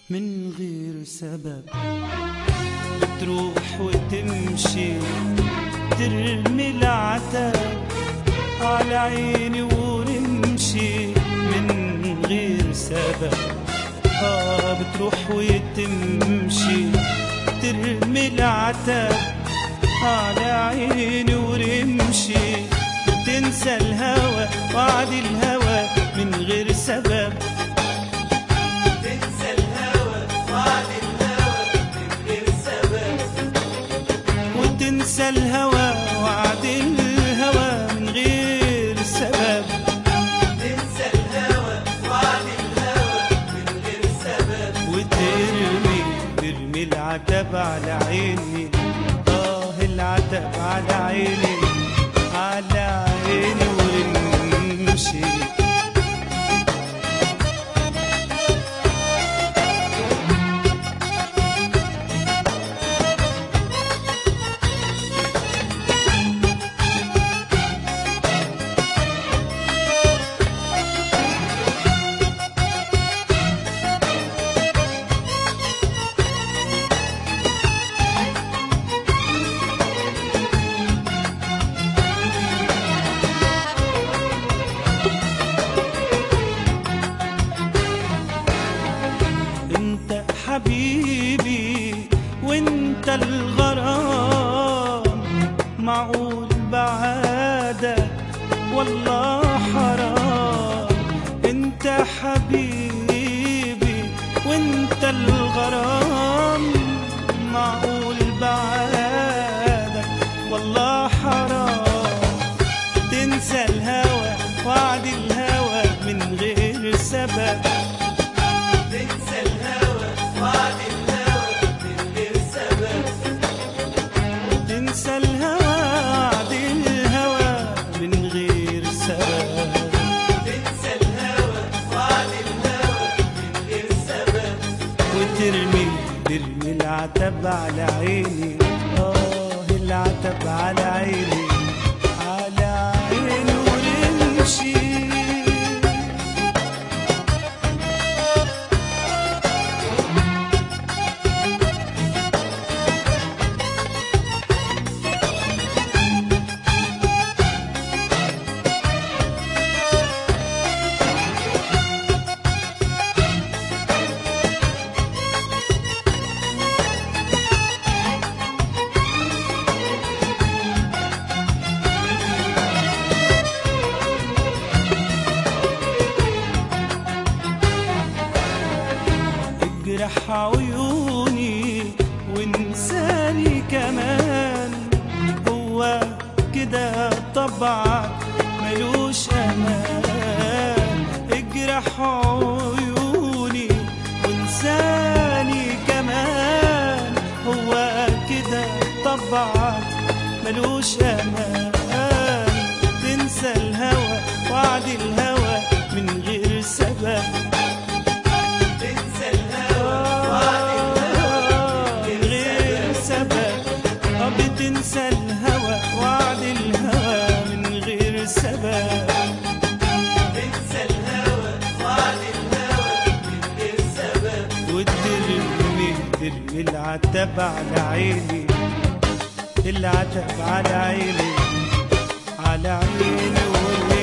من غير سبب بتروح وتمشي ترمي العتاب على عيني ونمشي من غير سبب آه بتروح وتمشي ترمي العتاب على عيني ورمشي تنسى الهوى وعد الهوى من غير سبب تنسى الهوى وعد الهوى من غير سبب وتنسى الهوى وعد الهوى من غير سبب تنسى الهوى وعد الهوى من غير سبب وترمي ترمي العتب على عيني اه العتب على عيني على عيني ونمشي انت حبيبي وانت الغرام معقول بعادك والله حرام انت حبيبي وانت الغرام معقول بعادك والله حرام تنسى الهوى وعد الهوى من غير سبب تنسى الهوى وعد الهوى من غير سبب تنسى الهوى وعد الهوى من غير سبب تنسى الهوى وعد الهوى من غير سبب وترمي ترمي العتب على عيني اه العتب على عيني على عيني ونمشي اجرح عيوني وانساني كمان هو كده طبعك ملوش امان اجرح عيوني وانساني كمان هو كده طبعك ملوش امان تنسى الهوى وعد الهوى من غير سبب تنسى الهوى وعد الهوى من غير سبب أه بتنسى الهوى وعد الهوى من غير سبب تنسى الهوى وعد الهوى من غير سبب وترمي ترمي العتب على عيني العتب على عيني على عيني واللي